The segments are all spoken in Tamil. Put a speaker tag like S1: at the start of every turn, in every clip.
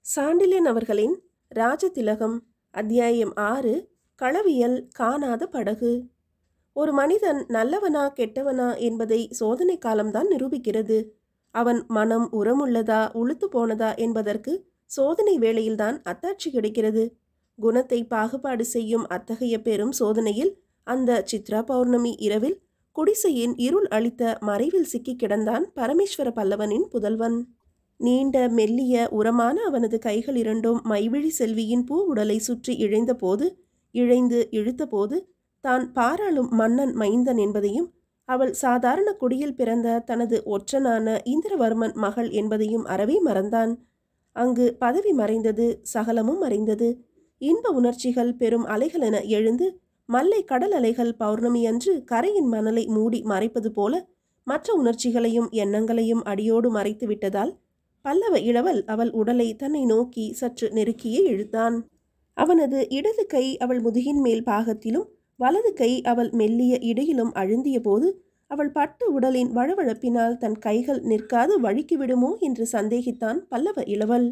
S1: சாண்டில்யன் அவர்களின் ராஜதிலகம் அத்தியாயம் ஆறு களவியல் காணாத படகு ஒரு மனிதன் நல்லவனா கெட்டவனா என்பதை சோதனை காலம்தான் நிரூபிக்கிறது அவன் மனம் உரமுள்ளதா உளுத்து போனதா என்பதற்கு சோதனை வேளையில்தான் அத்தாட்சி கிடைக்கிறது குணத்தை பாகுபாடு செய்யும் அத்தகைய பெரும் சோதனையில் அந்த சித்ரா பௌர்ணமி இரவில் குடிசையின் இருள் அளித்த மறைவில் சிக்கிக் கிடந்தான் பரமேஸ்வர பல்லவனின் புதல்வன் நீண்ட மெல்லிய உரமான அவனது கைகள் இரண்டும் மைவிழி செல்வியின் பூ உடலை சுற்றி இழைந்தபோது இழைந்து இழுத்தபோது தான் பாராளும் மன்னன் மைந்தன் என்பதையும் அவள் சாதாரண குடியில் பிறந்த தனது ஒற்றனான இந்திரவர்மன் மகள் என்பதையும் அறவே மறந்தான் அங்கு பதவி மறைந்தது சகலமும் மறைந்தது இன்ப உணர்ச்சிகள் பெரும் அலைகளென எழுந்து மல்லை கடல் அலைகள் பௌர்ணமி அன்று கரையின் மணலை மூடி மறைப்பது போல மற்ற உணர்ச்சிகளையும் எண்ணங்களையும் அடியோடு மறைத்து விட்டதால் பல்லவ இளவல் அவள் உடலை தன்னை நோக்கி சற்று நெருக்கியே இழுத்தான் அவனது இடது கை அவள் முதுகின் மேல் பாகத்திலும் வலது கை அவள் மெல்லிய இடையிலும் அழுந்திய போது அவள் பட்டு உடலின் வழவழப்பினால் தன் கைகள் நிற்காது வழுக்கிவிடுமோ என்று சந்தேகித்தான் பல்லவ இளவல்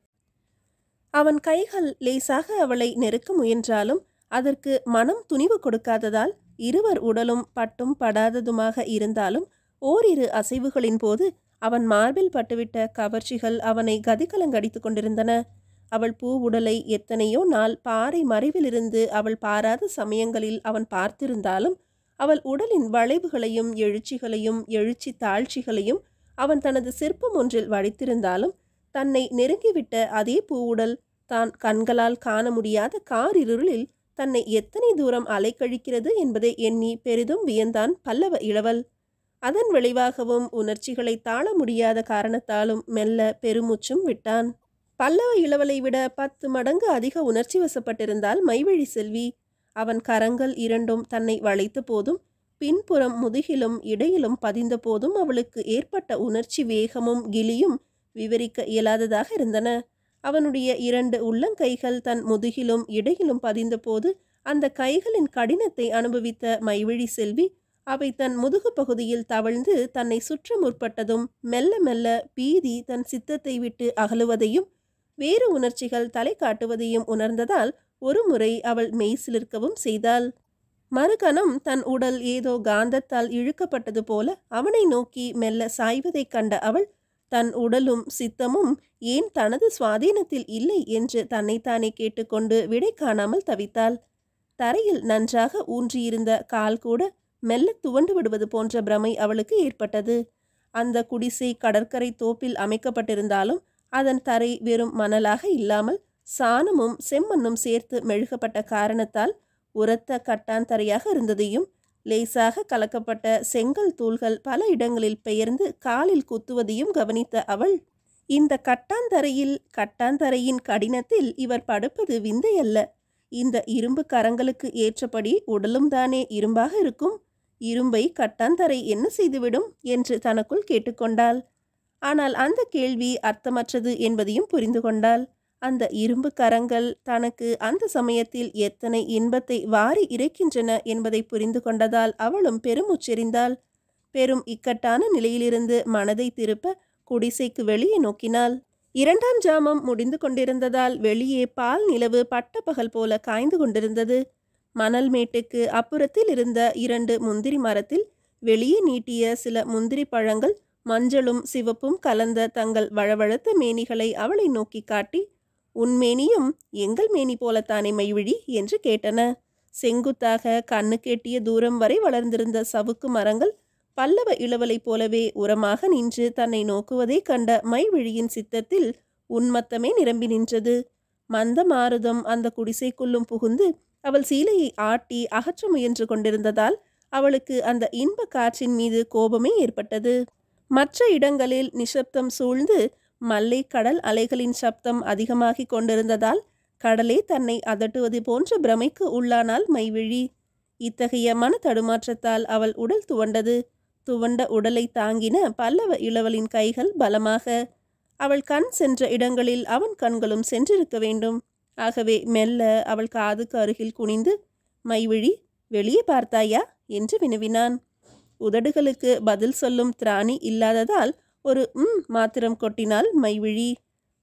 S1: அவன் கைகள் லேசாக அவளை நெருக்க முயன்றாலும் அதற்கு மனம் துணிவு கொடுக்காததால் இருவர் உடலும் பட்டும் படாததுமாக இருந்தாலும் ஓரிரு அசைவுகளின் போது அவன் மார்பில் பட்டுவிட்ட கவர்ச்சிகள் அவனை கதிகலங்கடித்து கொண்டிருந்தன அவள் பூ உடலை எத்தனையோ நாள் பாறை மறைவிலிருந்து அவள் பாராத சமயங்களில் அவன் பார்த்திருந்தாலும் அவள் உடலின் வளைவுகளையும் எழுச்சிகளையும் எழுச்சி தாழ்ச்சிகளையும் அவன் தனது சிற்பம் ஒன்றில் வடித்திருந்தாலும் தன்னை நெருங்கிவிட்ட அதே பூவுடல் தான் கண்களால் காண முடியாத காரிருளில் தன்னை எத்தனை தூரம் அலைக்கழிக்கிறது என்பதை எண்ணி பெரிதும் வியந்தான் பல்லவ இளவல் அதன் விளைவாகவும் உணர்ச்சிகளை தாழ முடியாத காரணத்தாலும் மெல்ல பெருமூச்சும் விட்டான் பல்லவ இளவலை விட பத்து மடங்கு அதிக உணர்ச்சி வசப்பட்டிருந்தால் மைவழி செல்வி அவன் கரங்கள் இரண்டும் தன்னை வளைத்த போதும் பின்புறம் முதுகிலும் இடையிலும் பதிந்த போதும் அவளுக்கு ஏற்பட்ட உணர்ச்சி வேகமும் கிளியும் விவரிக்க இயலாததாக இருந்தன அவனுடைய இரண்டு உள்ளங்கைகள் தன் முதுகிலும் இடையிலும் பதிந்தபோது அந்த கைகளின் கடினத்தை அனுபவித்த மைவிழி செல்வி அவை தன் முதுகு பகுதியில் தவழ்ந்து தன்னை சுற்ற முற்பட்டதும் மெல்ல மெல்ல பீதி தன் சித்தத்தை விட்டு அகலுவதையும் வேறு உணர்ச்சிகள் தலை காட்டுவதையும் உணர்ந்ததால் ஒரு முறை அவள் மெய் சிலிர்க்கவும் செய்தாள் மறுகணம் தன் உடல் ஏதோ காந்தத்தால் இழுக்கப்பட்டது போல அவனை நோக்கி மெல்ல சாய்வதைக் கண்ட அவள் தன் உடலும் சித்தமும் ஏன் தனது சுவாதீனத்தில் இல்லை என்று தன்னைத்தானே கேட்டுக்கொண்டு விடை காணாமல் தவித்தாள் தரையில் நன்றாக ஊன்றியிருந்த கால் கூட மெல்ல துவண்டு விடுவது போன்ற பிரமை அவளுக்கு ஏற்பட்டது அந்த குடிசை கடற்கரை தோப்பில் அமைக்கப்பட்டிருந்தாலும் அதன் தரை வெறும் மணலாக இல்லாமல் சாணமும் செம்மண்ணும் சேர்த்து மெழுகப்பட்ட காரணத்தால் உரத்த கட்டான் தரையாக இருந்ததையும் லேசாக கலக்கப்பட்ட செங்கல் தூள்கள் பல இடங்களில் பெயர்ந்து காலில் குத்துவதையும் கவனித்த அவள் இந்த கட்டாந்தரையில் கட்டாந்தரையின் கடினத்தில் இவர் படுப்பது விந்தையல்ல இந்த இரும்பு கரங்களுக்கு ஏற்றபடி உடலும் தானே இரும்பாக இருக்கும் இரும்பை கட்டாந்தரை என்ன செய்துவிடும் என்று தனக்குள் கேட்டுக்கொண்டாள் ஆனால் அந்த கேள்வி அர்த்தமற்றது என்பதையும் புரிந்து கொண்டாள் அந்த இரும்பு கரங்கள் தனக்கு அந்த சமயத்தில் எத்தனை இன்பத்தை வாரி இறைக்கின்றன என்பதை புரிந்து கொண்டதால் அவளும் பெருமுச்செறிந்தாள் பெரும் இக்கட்டான நிலையிலிருந்து மனதை திருப்ப குடிசைக்கு வெளியே நோக்கினாள் இரண்டாம் ஜாமம் முடிந்து கொண்டிருந்ததால் வெளியே பால் நிலவு பட்டப்பகல் போல காய்ந்து கொண்டிருந்தது மணல் மேட்டுக்கு அப்புறத்தில் இருந்த இரண்டு முந்திரி மரத்தில் வெளியே நீட்டிய சில முந்திரி பழங்கள் மஞ்சளும் சிவப்பும் கலந்த தங்கள் வழவழத்த மேனிகளை அவளை நோக்கி காட்டி உன் மேனியும் எங்கள் மேனி போலத்தானே மைவிழி என்று கேட்டன செங்குத்தாக கண்ணு கேட்டிய தூரம் வரை வளர்ந்திருந்த சவுக்கு மரங்கள் பல்லவ இளவலைப் போலவே உரமாக நின்று தன்னை நோக்குவதை கண்ட மைவிழியின் சித்தத்தில் உன்மத்தமே நிரம்பி நின்றது மந்த மாருதம் அந்த குடிசைக்குள்ளும் புகுந்து அவள் சீலையை ஆட்டி அகற்ற முயன்று கொண்டிருந்ததால் அவளுக்கு அந்த இன்ப காற்றின் மீது கோபமே ஏற்பட்டது மற்ற இடங்களில் நிசப்தம் சூழ்ந்து மல்லை கடல் அலைகளின் சப்தம் அதிகமாகிக் கொண்டிருந்ததால் கடலே தன்னை அதட்டுவது போன்ற பிரமைக்கு உள்ளானாள் மைவிழி இத்தகைய மன தடுமாற்றத்தால் அவள் உடல் துவண்டது துவண்ட உடலை தாங்கின பல்லவ இளவலின் கைகள் பலமாக அவள் கண் சென்ற இடங்களில் அவன் கண்களும் சென்றிருக்க வேண்டும் ஆகவே மெல்ல அவள் காதுக்கு அருகில் குனிந்து மைவிழி வெளியே பார்த்தாயா என்று வினவினான் உதடுகளுக்கு பதில் சொல்லும் திராணி இல்லாததால் ஒரு ம் மாத்திரம் கொட்டினாள் மைவிழி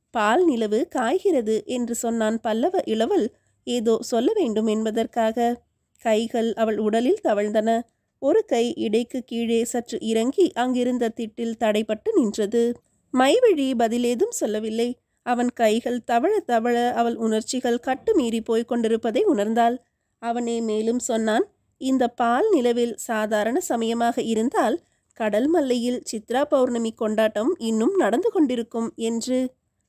S1: பால் நிலவு காய்கிறது என்று சொன்னான் பல்லவ இளவல் ஏதோ சொல்ல வேண்டும் என்பதற்காக கைகள் அவள் உடலில் தவழ்ந்தன ஒரு கை இடைக்கு கீழே சற்று இறங்கி அங்கிருந்த திட்டில் தடைப்பட்டு நின்றது மைவிழி பதிலேதும் சொல்லவில்லை அவன் கைகள் தவழ தவழ அவள் உணர்ச்சிகள் கட்டுமீறி போய்க் கொண்டிருப்பதை உணர்ந்தாள் அவனே மேலும் சொன்னான் இந்த பால் நிலவில் சாதாரண சமயமாக இருந்தால் கடல் மல்லையில் சித்ரா பௌர்ணமி கொண்டாட்டம் இன்னும் நடந்து கொண்டிருக்கும் என்று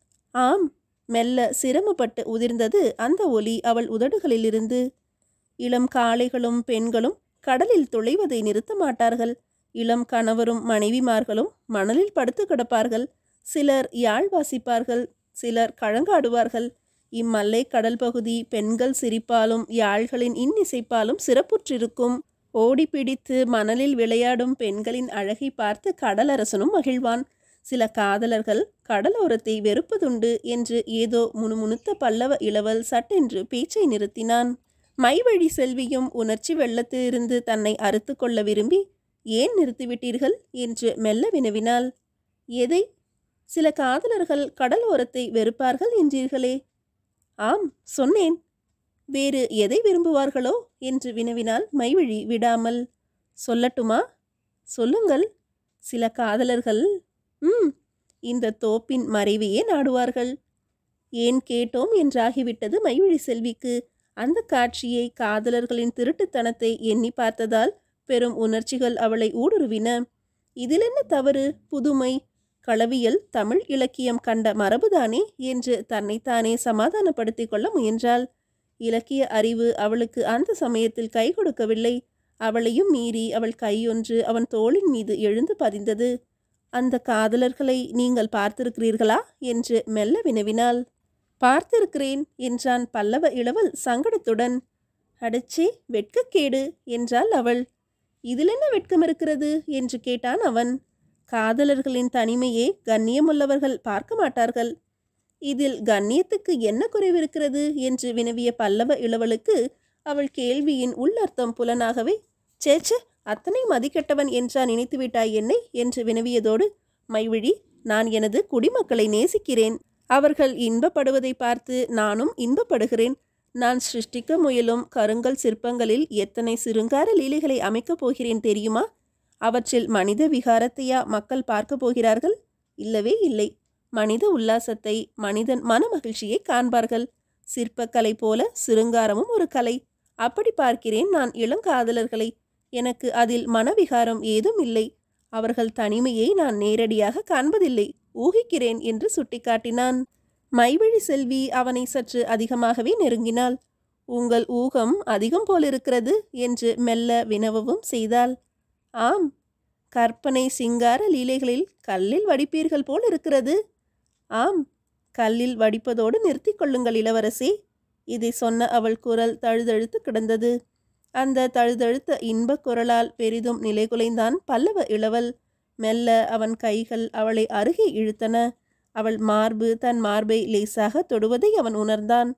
S1: ஆம் மெல்ல சிரமப்பட்டு உதிர்ந்தது அந்த ஒலி அவள் உதடுகளிலிருந்து இளம் காளைகளும் பெண்களும் கடலில் துளைவதை நிறுத்த மாட்டார்கள் இளம் கணவரும் மனைவிமார்களும் மணலில் படுத்து கிடப்பார்கள் சிலர் யாழ் வாசிப்பார்கள் சிலர் கழங்காடுவார்கள் இம்மல்லை கடல் பகுதி பெண்கள் சிரிப்பாலும் யாழ்களின் இன்னிசைப்பாலும் சிறப்புற்றிருக்கும் ஓடி பிடித்து மணலில் விளையாடும் பெண்களின் அழகை பார்த்து கடலரசனும் மகிழ்வான் சில காதலர்கள் கடலோரத்தை வெறுப்பதுண்டு என்று ஏதோ முணுமுணுத்த பல்லவ இளவல் சட்டென்று பேச்சை நிறுத்தினான் மைவழி செல்வியும் உணர்ச்சி வெள்ளத்திலிருந்து தன்னை அறுத்து கொள்ள விரும்பி ஏன் நிறுத்திவிட்டீர்கள் என்று மெல்ல வினவினாள் எதை சில காதலர்கள் கடல் ஓரத்தை வெறுப்பார்கள் என்றீர்களே ஆம் சொன்னேன் வேறு எதை விரும்புவார்களோ என்று வினவினாள் மைவழி விடாமல் சொல்லட்டுமா சொல்லுங்கள் சில காதலர்கள் ம் இந்த தோப்பின் மறைவையே நாடுவார்கள் ஏன் கேட்டோம் என்றாகிவிட்டது மைவழி செல்விக்கு அந்த காட்சியை காதலர்களின் திருட்டுத்தனத்தை எண்ணி பார்த்ததால் பெரும் உணர்ச்சிகள் அவளை ஊடுருவின இதில் என்ன தவறு புதுமை களவியல் தமிழ் இலக்கியம் கண்ட மரபுதானே என்று தன்னைத்தானே சமாதானப்படுத்திக் கொள்ள முயன்றாள் இலக்கிய அறிவு அவளுக்கு அந்த சமயத்தில் கை கொடுக்கவில்லை அவளையும் மீறி அவள் கையொன்று அவன் தோளின் மீது எழுந்து பதிந்தது அந்த காதலர்களை நீங்கள் பார்த்திருக்கிறீர்களா என்று மெல்ல வினவினாள் பார்த்திருக்கிறேன் என்றான் பல்லவ இளவல் சங்கடத்துடன் அடச்சே வெட்கக்கேடு என்றாள் அவள் இதில் என்ன வெட்கம் இருக்கிறது என்று கேட்டான் அவன் காதலர்களின் தனிமையே கண்ணியமுள்ளவர்கள் பார்க்க மாட்டார்கள் இதில் கண்ணியத்துக்கு என்ன குறைவிருக்கிறது என்று வினவிய பல்லவ இளவலுக்கு அவள் கேள்வியின் உள்ளர்த்தம் புலனாகவே சேச்சே அத்தனை மதிக்கெட்டவன் என்றா நினைத்து விட்டாய் என்னை என்று வினவியதோடு மைவிழி நான் எனது குடிமக்களை நேசிக்கிறேன் அவர்கள் இன்பப்படுவதை பார்த்து நானும் இன்பப்படுகிறேன் நான் சிருஷ்டிக்க முயலும் கருங்கல் சிற்பங்களில் எத்தனை சிருங்கார லீலைகளை அமைக்கப் போகிறேன் தெரியுமா அவற்றில் மனித விகாரத்தையா மக்கள் பார்க்க போகிறார்கள் இல்லவே இல்லை மனித உல்லாசத்தை மனிதன் மனமகிழ்ச்சியை காண்பார்கள் சிற்பக்கலை போல சிருங்காரமும் ஒரு கலை அப்படி பார்க்கிறேன் நான் இளங்காதலர்களை எனக்கு அதில் மனவிகாரம் ஏதும் இல்லை அவர்கள் தனிமையை நான் நேரடியாக காண்பதில்லை ஊகிக்கிறேன் என்று சுட்டிக்காட்டினான் மைவழி செல்வி அவனை சற்று அதிகமாகவே நெருங்கினாள் உங்கள் ஊகம் அதிகம் போலிருக்கிறது என்று மெல்ல வினவவும் செய்தாள் ஆம் கற்பனை சிங்கார லீலைகளில் கல்லில் வடிப்பீர்கள் போல் இருக்கிறது ஆம் கல்லில் வடிப்பதோடு நிறுத்திக் கொள்ளுங்கள் இளவரசி இதை சொன்ன அவள் குரல் தழுதழுத்து கிடந்தது அந்த தழுதழுத்த இன்பக் குரலால் பெரிதும் நிலைகுலைந்தான் பல்லவ இளவல் மெல்ல அவன் கைகள் அவளை அருகே இழுத்தன அவள் மார்பு தன் மார்பை லேசாக தொடுவதை அவன் உணர்ந்தான்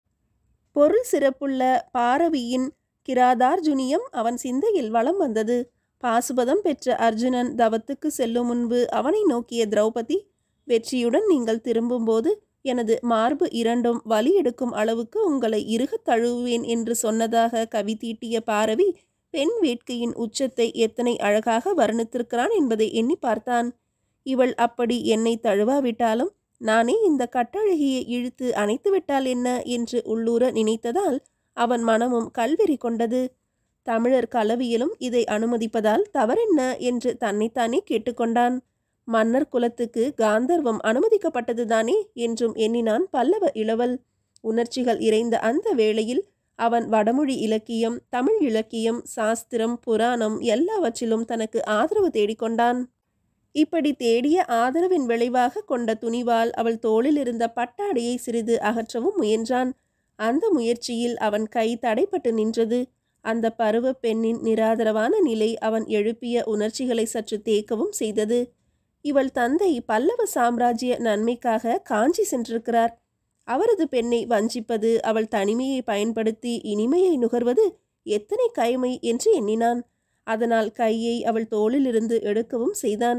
S1: பொருள் சிறப்புள்ள பாரவியின் கிராதார்ஜுனியம் அவன் சிந்தையில் வலம் வந்தது பாசுபதம் பெற்ற அர்ஜுனன் தவத்துக்கு செல்லும் முன்பு அவனை நோக்கிய திரௌபதி வெற்றியுடன் நீங்கள் திரும்பும்போது எனது மார்பு இரண்டும் வலி எடுக்கும் அளவுக்கு உங்களை இறுகத் தழுவுவேன் என்று சொன்னதாக கவி தீட்டிய பாரவி பெண் வேட்கையின் உச்சத்தை எத்தனை அழகாக வர்ணித்திருக்கிறான் என்பதை எண்ணி பார்த்தான் இவள் அப்படி என்னை தழுவாவிட்டாலும் நானே இந்த கட்டழகியை இழுத்து அணைத்து விட்டால் என்ன என்று உள்ளூர நினைத்ததால் அவன் மனமும் கல்வெறி கொண்டது தமிழர் கலவியிலும் இதை அனுமதிப்பதால் தவறென்ன என்று தன்னைத்தானே கேட்டுக்கொண்டான் மன்னர் குலத்துக்கு காந்தர்வம் அனுமதிக்கப்பட்டதுதானே என்றும் எண்ணினான் பல்லவ இளவல் உணர்ச்சிகள் இறைந்த அந்த வேளையில் அவன் வடமொழி இலக்கியம் தமிழ் இலக்கியம் சாஸ்திரம் புராணம் எல்லாவற்றிலும் தனக்கு ஆதரவு தேடிக்கொண்டான் இப்படி தேடிய ஆதரவின் விளைவாக கொண்ட துணிவால் அவள் தோளில் இருந்த பட்டாடையை சிறிது அகற்றவும் முயன்றான் அந்த முயற்சியில் அவன் கை தடைப்பட்டு நின்றது அந்த பருவ பெண்ணின் நிராதரவான நிலை அவன் எழுப்பிய உணர்ச்சிகளை சற்று தேக்கவும் செய்தது இவள் தந்தை பல்லவ சாம்ராஜ்ய நன்மைக்காக காஞ்சி சென்றிருக்கிறார் அவரது பெண்ணை வஞ்சிப்பது அவள் தனிமையை பயன்படுத்தி இனிமையை நுகர்வது எத்தனை கைமை என்று எண்ணினான் அதனால் கையை அவள் தோளிலிருந்து எடுக்கவும் செய்தான்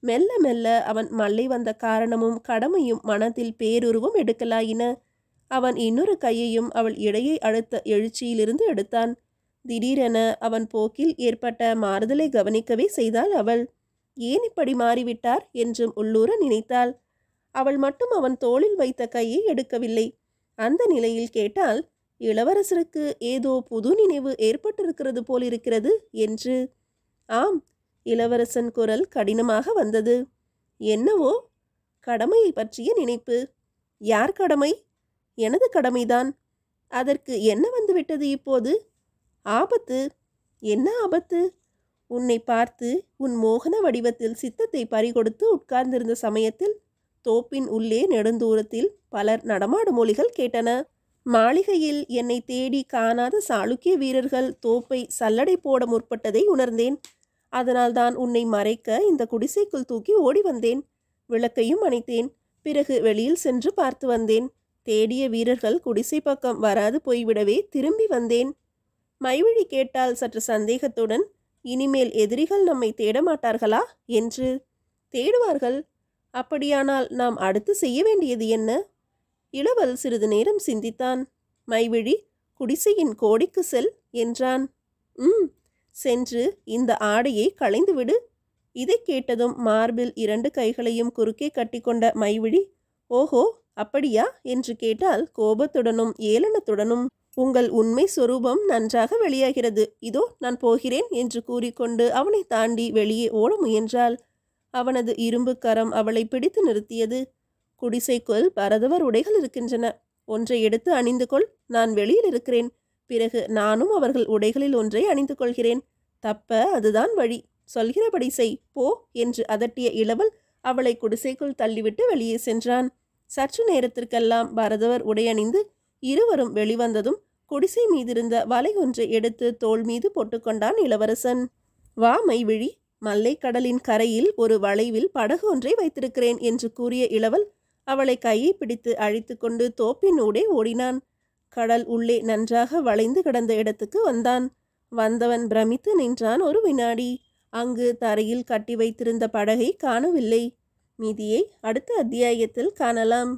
S1: மெல்ல மெல்ல அவன் மல்லை வந்த காரணமும் கடமையும் மனத்தில் பேருருவம் எடுக்கலாயின அவன் இன்னொரு கையையும் அவள் இடையை அழுத்த எழுச்சியிலிருந்து எடுத்தான் திடீரென அவன் போக்கில் ஏற்பட்ட மாறுதலை கவனிக்கவே செய்தாள் அவள் ஏன் இப்படி மாறிவிட்டார் என்றும் உள்ளூர நினைத்தாள் அவள் மட்டும் அவன் தோளில் வைத்த கையை எடுக்கவில்லை அந்த நிலையில் கேட்டால் இளவரசருக்கு ஏதோ புது நினைவு ஏற்பட்டிருக்கிறது போலிருக்கிறது என்று ஆம் இளவரசன் குரல் கடினமாக வந்தது என்னவோ கடமையை பற்றிய நினைப்பு யார் கடமை எனது கடமைதான் அதற்கு என்ன வந்துவிட்டது இப்போது ஆபத்து என்ன ஆபத்து உன்னை பார்த்து உன் மோகன வடிவத்தில் சித்தத்தை பறிகொடுத்து உட்கார்ந்திருந்த சமயத்தில் தோப்பின் உள்ளே நெடுந்தூரத்தில் பலர் நடமாடும் மொழிகள் கேட்டன மாளிகையில் என்னை தேடி காணாத சாளுக்கிய வீரர்கள் தோப்பை சல்லடை போட முற்பட்டதை உணர்ந்தேன் அதனால்தான் உன்னை மறைக்க இந்த குடிசைக்குள் தூக்கி ஓடி வந்தேன் விளக்கையும் அணைத்தேன் பிறகு வெளியில் சென்று பார்த்து வந்தேன் தேடிய வீரர்கள் குடிசை பக்கம் வராது போய்விடவே திரும்பி வந்தேன் மைவிழி கேட்டால் சற்று சந்தேகத்துடன் இனிமேல் எதிரிகள் நம்மை தேடமாட்டார்களா என்று தேடுவார்கள் அப்படியானால் நாம் அடுத்து செய்ய வேண்டியது என்ன இளவல் சிறிது நேரம் சிந்தித்தான் மைவிழி குடிசையின் கோடிக்கு செல் என்றான் ம் சென்று இந்த ஆடையை களைந்துவிடு இதை கேட்டதும் மார்பில் இரண்டு கைகளையும் குறுக்கே கட்டிக்கொண்ட மைவிழி ஓஹோ அப்படியா என்று கேட்டால் கோபத்துடனும் ஏளனத்துடனும் உங்கள் உண்மை சொரூபம் நன்றாக வெளியாகிறது இதோ நான் போகிறேன் என்று கூறிக்கொண்டு அவனை தாண்டி வெளியே ஓட முயன்றாள் அவனது இரும்பு கரம் அவளை பிடித்து நிறுத்தியது குடிசைக்குள் பரதவர் உடைகள் இருக்கின்றன ஒன்றை எடுத்து அணிந்து கொள் நான் வெளியில் இருக்கிறேன் பிறகு நானும் அவர்கள் உடைகளில் ஒன்றை அணிந்து கொள்கிறேன் தப்ப அதுதான் வழி சொல்கிறபடி செய் போ என்று அதட்டிய இளவல் அவளை குடிசைக்குள் தள்ளிவிட்டு வெளியே சென்றான் சற்று நேரத்திற்கெல்லாம் பரதவர் உடையணிந்து இருவரும் வெளிவந்ததும் குடிசை மீதிருந்த வலை ஒன்றை எடுத்து தோள் மீது போட்டுக்கொண்டான் இளவரசன் வா மைவிழி மல்லை கடலின் கரையில் ஒரு வளைவில் படகு ஒன்றை வைத்திருக்கிறேன் என்று கூறிய இளவல் அவளை கையை பிடித்து அழைத்து கொண்டு தோப்பின் ஊடே ஓடினான் கடல் உள்ளே நன்றாக வளைந்து கிடந்த இடத்துக்கு வந்தான் வந்தவன் பிரமித்து நின்றான் ஒரு வினாடி அங்கு தரையில் கட்டி வைத்திருந்த படகை காணவில்லை மீதியை அடுத்த அத்தியாயத்தில் காணலாம்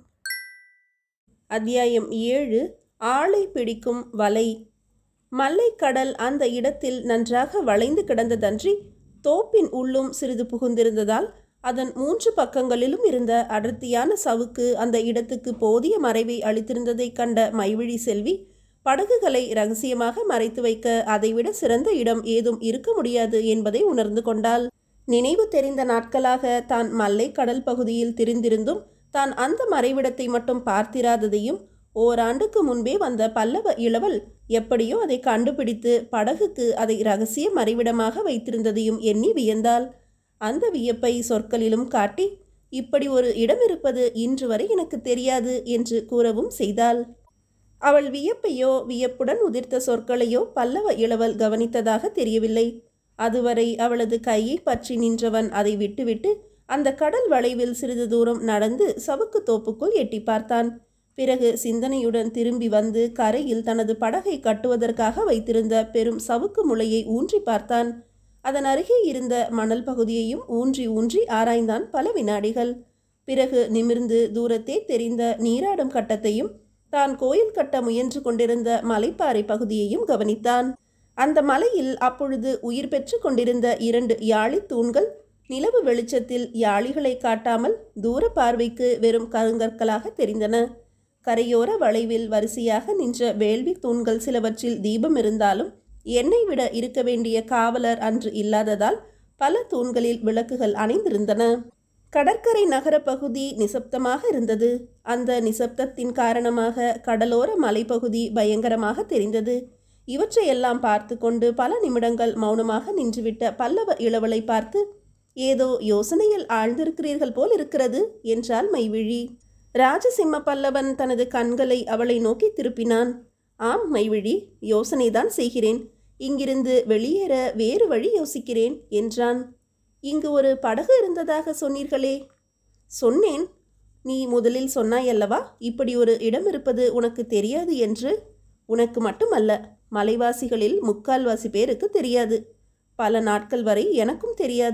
S1: அத்தியாயம் ஏழு ஆளை பிடிக்கும் வலை மல்லைக்கடல் அந்த இடத்தில் நன்றாக வளைந்து கிடந்ததன்றி தோப்பின் உள்ளும் சிறிது புகுந்திருந்ததால் அதன் மூன்று பக்கங்களிலும் இருந்த அடர்த்தியான சவுக்கு அந்த இடத்துக்கு போதிய மறைவை அளித்திருந்ததைக் கண்ட மைவிழி செல்வி படகுகளை ரகசியமாக மறைத்து வைக்க அதைவிட சிறந்த இடம் ஏதும் இருக்க முடியாது என்பதை உணர்ந்து கொண்டாள் நினைவு தெரிந்த நாட்களாக தான் மல்லை கடல் பகுதியில் திரிந்திருந்தும் தான் அந்த மறைவிடத்தை மட்டும் பார்த்திராததையும் ஓராண்டுக்கு முன்பே வந்த பல்லவ இளவல் எப்படியோ அதை கண்டுபிடித்து படகுக்கு அதை ரகசிய மறைவிடமாக வைத்திருந்ததையும் எண்ணி வியந்தாள் அந்த வியப்பை சொற்களிலும் காட்டி இப்படி ஒரு இடம் இருப்பது இன்று வரை எனக்கு தெரியாது என்று கூறவும் செய்தாள் அவள் வியப்பையோ வியப்புடன் உதிர்த்த சொற்களையோ பல்லவ இளவல் கவனித்ததாக தெரியவில்லை அதுவரை அவளது கையை பற்றி நின்றவன் அதை விட்டுவிட்டு அந்த கடல் வளைவில் சிறிது தூரம் நடந்து சவுக்கு தோப்புக்குள் எட்டி பார்த்தான் பிறகு சிந்தனையுடன் திரும்பி வந்து கரையில் தனது படகை கட்டுவதற்காக வைத்திருந்த பெரும் சவுக்கு முளையை ஊன்றி பார்த்தான் அதன் அருகே இருந்த மணல் பகுதியையும் ஊன்றி ஊன்றி ஆராய்ந்தான் பல வினாடிகள் பிறகு நிமிர்ந்து தூரத்தே தெரிந்த நீராடும் கட்டத்தையும் தான் கோயில் கட்ட முயன்று கொண்டிருந்த மலைப்பாறை பகுதியையும் கவனித்தான் அந்த மலையில் அப்பொழுது உயிர் பெற்று கொண்டிருந்த இரண்டு யாழி தூண்கள் நிலவு வெளிச்சத்தில் யாழிகளை காட்டாமல் தூர பார்வைக்கு வெறும் கருங்கற்களாக தெரிந்தன கரையோர வளைவில் வரிசையாக நின்ற வேள்வி தூண்கள் சிலவற்றில் தீபம் இருந்தாலும் எண்ணெய் விட இருக்க வேண்டிய காவலர் அன்று இல்லாததால் பல தூண்களில் விளக்குகள் அணைந்திருந்தன கடற்கரை நகர பகுதி நிசப்தமாக இருந்தது அந்த நிசப்தத்தின் காரணமாக கடலோர மலைப்பகுதி பயங்கரமாக தெரிந்தது இவற்றையெல்லாம் பார்த்து கொண்டு பல நிமிடங்கள் மௌனமாக நின்றுவிட்ட பல்லவ இளவலை பார்த்து ஏதோ யோசனையில் ஆழ்ந்திருக்கிறீர்கள் போல் இருக்கிறது என்றாள் மைவிழி ராஜசிம்ம பல்லவன் தனது கண்களை அவளை நோக்கி திருப்பினான் ஆம் மைவிழி யோசனைதான் செய்கிறேன் இங்கிருந்து வெளியேற வேறு வழி யோசிக்கிறேன் என்றான் இங்கு ஒரு படகு இருந்ததாக சொன்னீர்களே சொன்னேன் நீ முதலில் சொன்னாயல்லவா இப்படி ஒரு இடம் இருப்பது உனக்கு தெரியாது என்று உனக்கு மட்டுமல்ல மலைவாசிகளில் முக்கால்வாசி பேருக்கு தெரியாது பல நாட்கள் வரை எனக்கும் தெரியாது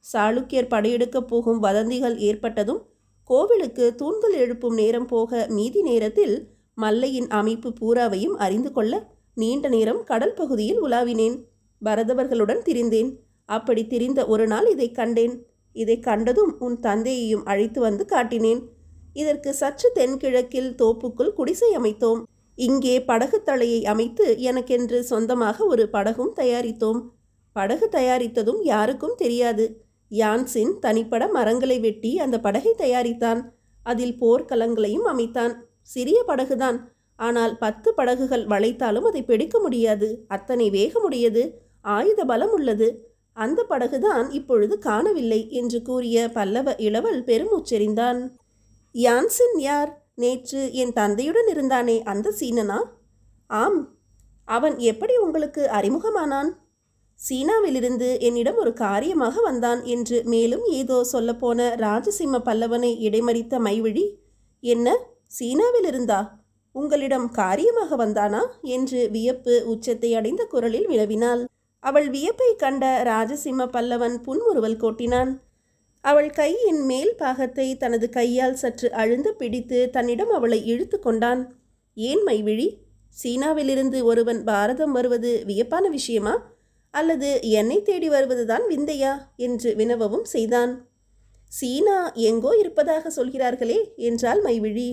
S1: சாளுக்கியர் படையெடுக்கப் போகும் வதந்திகள் ஏற்பட்டதும் கோவிலுக்கு தூண்கள் எழுப்பும் நேரம் போக மீதி நேரத்தில் மல்லையின் அமைப்பு பூராவையும் அறிந்து கொள்ள நீண்ட நேரம் கடல் பகுதியில் உலாவினேன் பரதவர்களுடன் திரிந்தேன் அப்படி திரிந்த ஒரு நாள் இதை கண்டேன் இதை கண்டதும் உன் தந்தையையும் அழைத்து வந்து காட்டினேன் இதற்கு சற்று தென்கிழக்கில் தோப்புக்குள் குடிசை அமைத்தோம் இங்கே படகு தலையை அமைத்து எனக்கென்று சொந்தமாக ஒரு படகும் தயாரித்தோம் படகு தயாரித்ததும் யாருக்கும் தெரியாது யான்சின் தனிப்பட மரங்களை வெட்டி அந்த படகை தயாரித்தான் அதில் போர்க்களங்களையும் அமைத்தான் சிறிய படகுதான் ஆனால் பத்து படகுகள் வளைத்தாலும் அதை பிடிக்க முடியாது அத்தனை வேகமுடையது ஆயுத பலம் உள்ளது அந்த படகுதான் இப்பொழுது காணவில்லை என்று கூறிய பல்லவ இளவல் பெருமூச்செறிந்தான் யான்சின் யார் நேற்று என் தந்தையுடன் இருந்தானே அந்த சீனனா ஆம் அவன் எப்படி உங்களுக்கு அறிமுகமானான் சீனாவிலிருந்து என்னிடம் ஒரு காரியமாக வந்தான் என்று மேலும் ஏதோ சொல்லப்போன ராஜசிம்ம பல்லவனை இடைமறித்த மைவிழி என்ன சீனாவிலிருந்தா உங்களிடம் காரியமாக வந்தானா என்று வியப்பு உச்சத்தை அடைந்த குரலில் வினவினாள் அவள் வியப்பை கண்ட ராஜசிம்ம பல்லவன் புன்முறுவல் கோட்டினான் அவள் கையின் மேல் பாகத்தை தனது கையால் சற்று அழுந்து பிடித்து தன்னிடம் அவளை இழுத்து கொண்டான் ஏன் மைவிழி சீனாவிலிருந்து ஒருவன் பாரதம் வருவது வியப்பான விஷயமா அல்லது என்னை தேடி வருவதுதான் விந்தையா என்று வினவவும் செய்தான் சீனா எங்கோ இருப்பதாக சொல்கிறார்களே என்றாள் மைவிழி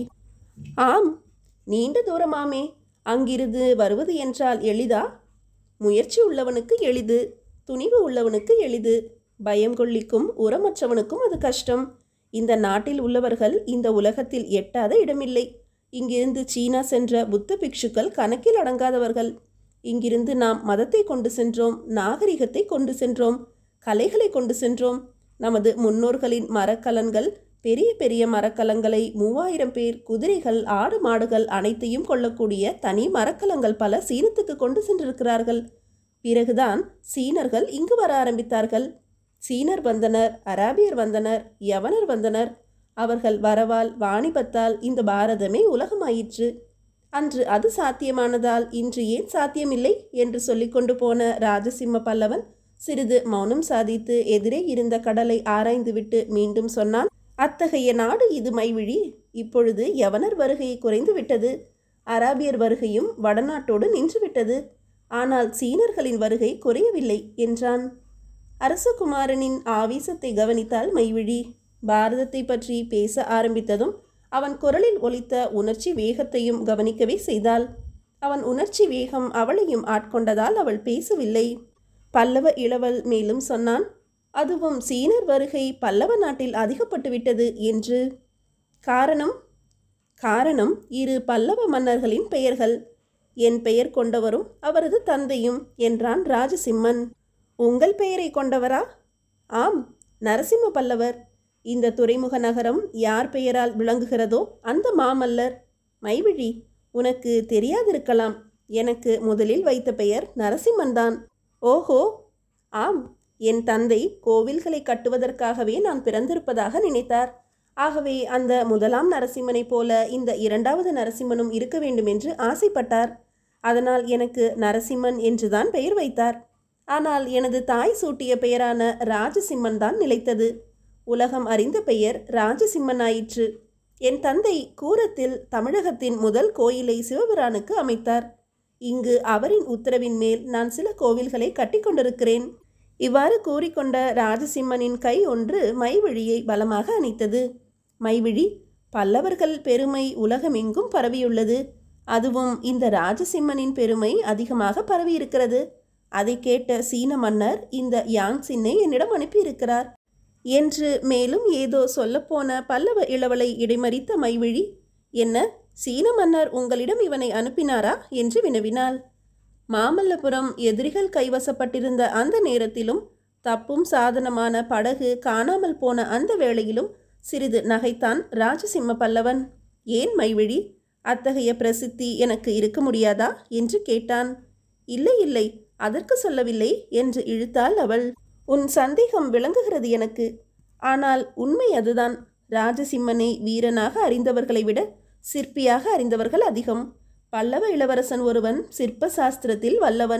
S1: ஆம் நீண்ட தூரமாமே அங்கிருந்து வருவது என்றால் எளிதா முயற்சி உள்ளவனுக்கு எளிது துணிவு உள்ளவனுக்கு எளிது பயம் கொள்ளிக்கும் உரமற்றவனுக்கும் அது கஷ்டம் இந்த நாட்டில் உள்ளவர்கள் இந்த உலகத்தில் எட்டாத இடமில்லை இங்கிருந்து சீனா சென்ற புத்த பிக்ஷுக்கள் கணக்கில் அடங்காதவர்கள் இங்கிருந்து நாம் மதத்தை கொண்டு சென்றோம் நாகரிகத்தை கொண்டு சென்றோம் கலைகளை கொண்டு சென்றோம் நமது முன்னோர்களின் மரக்கலன்கள் பெரிய பெரிய மரக்கலங்களை மூவாயிரம் பேர் குதிரைகள் ஆடு மாடுகள் அனைத்தையும் கொள்ளக்கூடிய தனி மரக்கலங்கள் பல சீனத்துக்கு கொண்டு சென்றிருக்கிறார்கள் பிறகுதான் சீனர்கள் இங்கு வர ஆரம்பித்தார்கள் சீனர் வந்தனர் அராபியர் வந்தனர் யவனர் வந்தனர் அவர்கள் வரவால் வாணிபத்தால் இந்த பாரதமே உலகமாயிற்று அன்று அது சாத்தியமானதால் இன்று ஏன் சாத்தியமில்லை என்று சொல்லிக்கொண்டு போன ராஜசிம்ம பல்லவன் சிறிது மௌனம் சாதித்து எதிரே இருந்த கடலை ஆராய்ந்துவிட்டு மீண்டும் சொன்னான் அத்தகைய நாடு இது மைவிழி இப்பொழுது யவனர் வருகை குறைந்து விட்டது அராபியர் வருகையும் வடநாட்டோடு நின்றுவிட்டது ஆனால் சீனர்களின் வருகை குறையவில்லை என்றான் அரசகுமாரனின் ஆவேசத்தை கவனித்தால் மைவிழி பாரதத்தை பற்றி பேச ஆரம்பித்ததும் அவன் குரலில் ஒலித்த உணர்ச்சி வேகத்தையும் கவனிக்கவே செய்தாள் அவன் உணர்ச்சி வேகம் அவளையும் ஆட்கொண்டதால் அவள் பேசவில்லை பல்லவ இளவல் மேலும் சொன்னான் அதுவும் சீனர் வருகை பல்லவ நாட்டில் அதிகப்பட்டு விட்டது என்று காரணம் காரணம் இரு பல்லவ மன்னர்களின் பெயர்கள் என் பெயர் கொண்டவரும் அவரது தந்தையும் என்றான் ராஜசிம்மன் உங்கள் பெயரை கொண்டவரா ஆம் நரசிம்ம பல்லவர் இந்த துறைமுக நகரம் யார் பெயரால் விளங்குகிறதோ அந்த மாமல்லர் மைவிழி உனக்கு தெரியாதிருக்கலாம் எனக்கு முதலில் வைத்த பெயர் நரசிம்மன்தான் ஓஹோ ஆம் என் தந்தை கோவில்களை கட்டுவதற்காகவே நான் பிறந்திருப்பதாக நினைத்தார் ஆகவே அந்த முதலாம் நரசிம்மனைப் போல இந்த இரண்டாவது நரசிம்மனும் இருக்க வேண்டும் என்று ஆசைப்பட்டார் அதனால் எனக்கு நரசிம்மன் என்றுதான் பெயர் வைத்தார் ஆனால் எனது தாய் சூட்டிய பெயரான ராஜசிம்மன் தான் நிலைத்தது உலகம் அறிந்த பெயர் ராஜசிம்மன் ஆயிற்று என் தந்தை கூரத்தில் தமிழகத்தின் முதல் கோயிலை சிவபிரானுக்கு அமைத்தார் இங்கு அவரின் உத்தரவின் மேல் நான் சில கோவில்களை கட்டிக்கொண்டிருக்கிறேன் இவ்வாறு கூறிக்கொண்ட ராஜசிம்மனின் கை ஒன்று மைவிழியை பலமாக அணைத்தது மைவிழி பல்லவர்கள் பெருமை உலகமெங்கும் பரவியுள்ளது அதுவும் இந்த ராஜசிம்மனின் பெருமை அதிகமாக பரவியிருக்கிறது அதை கேட்ட சீன மன்னர் இந்த யாங்சின்னை என்னிடம் அனுப்பியிருக்கிறார் என்று மேலும் ஏதோ சொல்லப்போன பல்லவ இளவலை இடைமறித்த மைவிழி என்ன சீன மன்னர் உங்களிடம் இவனை அனுப்பினாரா என்று வினவினாள் மாமல்லபுரம் எதிரிகள் கைவசப்பட்டிருந்த அந்த நேரத்திலும் தப்பும் சாதனமான படகு காணாமல் போன அந்த வேளையிலும் சிறிது நகைத்தான் ராஜசிம்ம பல்லவன் ஏன் மைவிழி அத்தகைய பிரசித்தி எனக்கு இருக்க முடியாதா என்று கேட்டான் இல்லை இல்லை அதற்கு சொல்லவில்லை என்று இழுத்தாள் அவள் உன் சந்தேகம் விளங்குகிறது எனக்கு ஆனால் உண்மை அதுதான் ராஜசிம்மனை வீரனாக அறிந்தவர்களை விட சிற்பியாக அறிந்தவர்கள் அதிகம் பல்லவ இளவரசன் ஒருவன் சிற்ப சாஸ்திரத்தில் வல்லவன்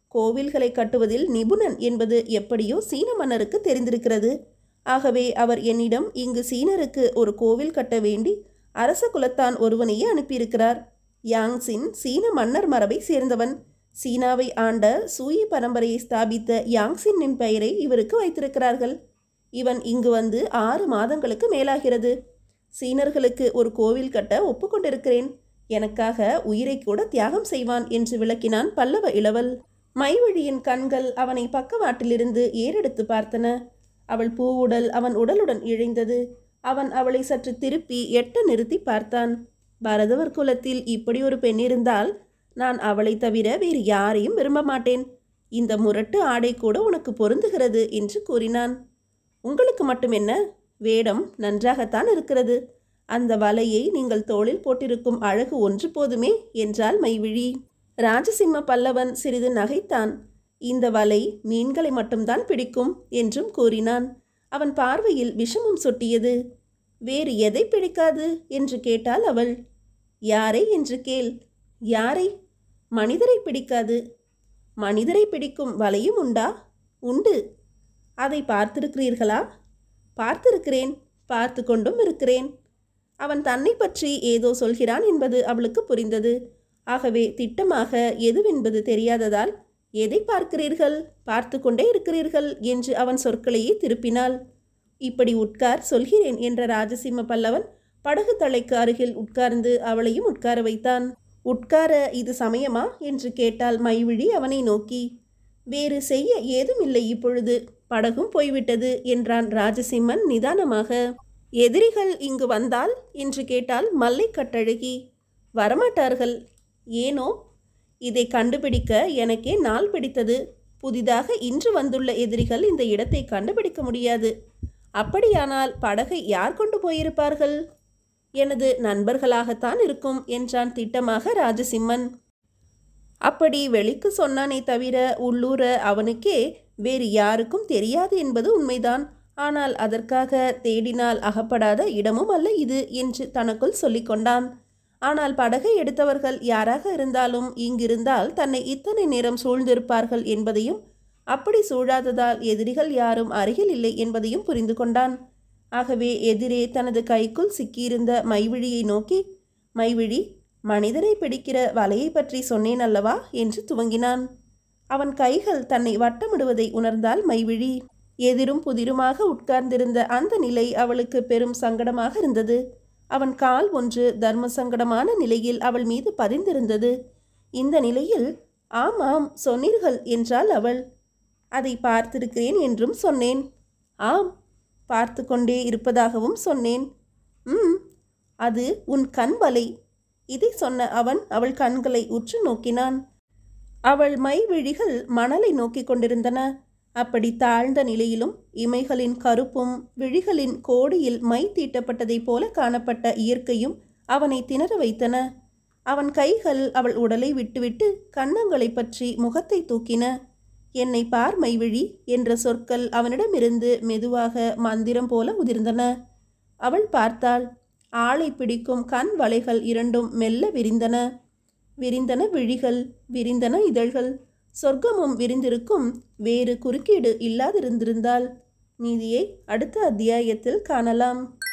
S1: கோவில்களை கட்டுவதில் நிபுணன் என்பது எப்படியோ சீன மன்னருக்கு தெரிந்திருக்கிறது ஆகவே அவர் என்னிடம் இங்கு சீனருக்கு ஒரு கோவில் கட்ட வேண்டி அரச குலத்தான் ஒருவனையே அனுப்பியிருக்கிறார் யாங்சின் சீன மன்னர் மரபை சேர்ந்தவன் சீனாவை ஆண்ட சூயி பரம்பரையை ஸ்தாபித்த யாங்சின்னின் பெயரை இவருக்கு வைத்திருக்கிறார்கள் இவன் இங்கு வந்து ஆறு மாதங்களுக்கு மேலாகிறது சீனர்களுக்கு ஒரு கோவில் கட்ட ஒப்புக்கொண்டிருக்கிறேன் எனக்காக உயிரை கூட தியாகம் செய்வான் என்று விளக்கினான் பல்லவ இளவல் மைவழியின் கண்கள் அவனை பக்கவாட்டிலிருந்து ஏறெடுத்து பார்த்தன அவள் பூவுடல் அவன் உடலுடன் இழைந்தது அவன் அவளை சற்று திருப்பி எட்ட நிறுத்தி பார்த்தான் பரதவர் குலத்தில் இப்படி ஒரு பெண் இருந்தால் நான் அவளை தவிர வேறு யாரையும் விரும்ப மாட்டேன் இந்த முரட்டு ஆடை கூட உனக்கு பொருந்துகிறது என்று கூறினான் உங்களுக்கு மட்டும் என்ன வேடம் நன்றாகத்தான் இருக்கிறது அந்த வலையை நீங்கள் தோளில் போட்டிருக்கும் அழகு ஒன்று போதுமே என்றாள் மைவிழி ராஜசிம்ம பல்லவன் சிறிது நகைத்தான் இந்த வலை மீன்களை மட்டும்தான் பிடிக்கும் என்றும் கூறினான் அவன் பார்வையில் விஷமும் சொட்டியது வேறு எதை பிடிக்காது என்று கேட்டாள் அவள் யாரை என்று கேள் யாரை மனிதரை பிடிக்காது மனிதரை பிடிக்கும் வலையும் உண்டா உண்டு அதை பார்த்திருக்கிறீர்களா பார்த்திருக்கிறேன் பார்த்து கொண்டும் இருக்கிறேன் அவன் தன்னை பற்றி ஏதோ சொல்கிறான் என்பது அவளுக்கு புரிந்தது ஆகவே திட்டமாக எதுவென்பது தெரியாததால் எதை பார்க்கிறீர்கள் பார்த்து கொண்டே இருக்கிறீர்கள் என்று அவன் சொற்களையே திருப்பினாள் இப்படி உட்கார் சொல்கிறேன் என்ற ராஜசிம்ம பல்லவன் படகு தலைக்கு அருகில் உட்கார்ந்து அவளையும் உட்கார வைத்தான் உட்கார இது சமயமா என்று கேட்டாள் மைவிழி அவனை நோக்கி வேறு செய்ய ஏதும் இல்லை இப்பொழுது படகும் போய்விட்டது என்றான் ராஜசிம்மன் நிதானமாக எதிரிகள் இங்கு வந்தால் என்று கேட்டால் மல்லை கட்டழகி வரமாட்டார்கள் ஏனோ இதை கண்டுபிடிக்க எனக்கே நாள் பிடித்தது புதிதாக இன்று வந்துள்ள எதிரிகள் இந்த இடத்தை கண்டுபிடிக்க முடியாது அப்படியானால் படகை யார் கொண்டு போயிருப்பார்கள் எனது நண்பர்களாகத்தான் இருக்கும் என்றான் திட்டமாக ராஜசிம்மன் அப்படி வெளிக்கு சொன்னானே தவிர உள்ளூர அவனுக்கே வேறு யாருக்கும் தெரியாது என்பது உண்மைதான் ஆனால் அதற்காக தேடினால் அகப்படாத இடமும் அல்ல இது என்று தனக்குள் சொல்லிக்கொண்டான் ஆனால் படகை எடுத்தவர்கள் யாராக இருந்தாலும் இங்கிருந்தால் தன்னை இத்தனை நேரம் சூழ்ந்திருப்பார்கள் என்பதையும் அப்படி சூழாததால் எதிரிகள் யாரும் அருகில் இல்லை என்பதையும் புரிந்து கொண்டான் ஆகவே எதிரே தனது கைக்குள் சிக்கியிருந்த மைவிழியை நோக்கி மைவிழி மனிதரை பிடிக்கிற வலையை பற்றி சொன்னேன் அல்லவா என்று துவங்கினான் அவன் கைகள் தன்னை வட்டமிடுவதை உணர்ந்தால் மைவிழி எதிரும் புதிருமாக உட்கார்ந்திருந்த அந்த நிலை அவளுக்கு பெரும் சங்கடமாக இருந்தது அவன் கால் ஒன்று தர்ம சங்கடமான நிலையில் அவள் மீது பதிந்திருந்தது இந்த நிலையில் ஆமாம் சொன்னீர்கள் என்றாள் அவள் அதை பார்த்திருக்கிறேன் என்றும் சொன்னேன் ஆம் பார்த்து கொண்டே இருப்பதாகவும் சொன்னேன் ம் அது உன் கண் வலை இதை சொன்ன அவன் அவள் கண்களை உற்று நோக்கினான் அவள் மை விழிகள் மணலை நோக்கிக் கொண்டிருந்தன அப்படி தாழ்ந்த நிலையிலும் இமைகளின் கருப்பும் விழிகளின் கோடியில் மை தீட்டப்பட்டதைப் போல காணப்பட்ட இயற்கையும் அவனை திணற வைத்தன அவன் கைகள் அவள் உடலை விட்டுவிட்டு கன்னங்களை பற்றி முகத்தை தூக்கின என்னை பார் மைவிழி என்ற சொற்கள் அவனிடமிருந்து மெதுவாக மந்திரம் போல உதிர்ந்தன அவள் பார்த்தாள் ஆளை பிடிக்கும் கண் வளைகள் இரண்டும் மெல்ல விரிந்தன விரிந்தன விழிகள் விரிந்தன இதழ்கள் சொர்க்கமும் விரிந்திருக்கும் வேறு குறுக்கீடு இல்லாதிருந்திருந்தால் நீதியை அடுத்த அத்தியாயத்தில் காணலாம்